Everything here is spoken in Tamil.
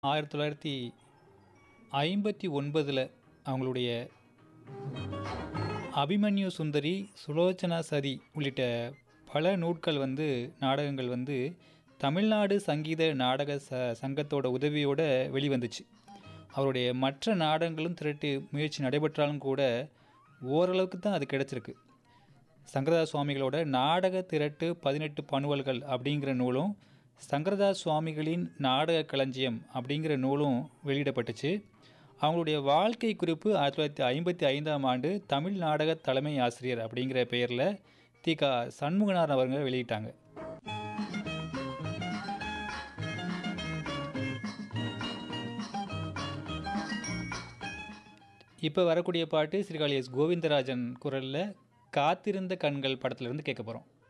ஆயிரத்தி தொள்ளாயிரத்தி ஐம்பத்தி ஒன்பதில் அவங்களுடைய அபிமன்யு சுந்தரி சுலோச்சனா சதி உள்ளிட்ட பல நூட்கள் வந்து நாடகங்கள் வந்து தமிழ்நாடு சங்கீத நாடக ச சங்கத்தோட உதவியோட வெளிவந்துச்சு அவருடைய மற்ற நாடகங்களும் திரட்டு முயற்சி நடைபெற்றாலும் கூட ஓரளவுக்கு தான் அது கிடைச்சிருக்கு சங்கரதாஸ் சுவாமிகளோட நாடக திரட்டு பதினெட்டு பணுவல்கள் அப்படிங்கிற நூலும் சங்கரதாஸ் சுவாமிகளின் நாடக களஞ்சியம் அப்படிங்கிற நூலும் வெளியிடப்பட்டுச்சு அவங்களுடைய வாழ்க்கை குறிப்பு ஆயிரத்தி தொள்ளாயிரத்தி ஐம்பத்தி ஐந்தாம் ஆண்டு தமிழ் நாடக தலைமை ஆசிரியர் அப்படிங்கிற பெயரில் தி க சண்முகனார் அவங்க வெளியிட்டாங்க இப்போ வரக்கூடிய பாட்டு ஸ்ரீகாளி எஸ் கோவிந்தராஜன் குரலில் காத்திருந்த கண்கள் படத்துலேருந்து கேட்க போகிறோம்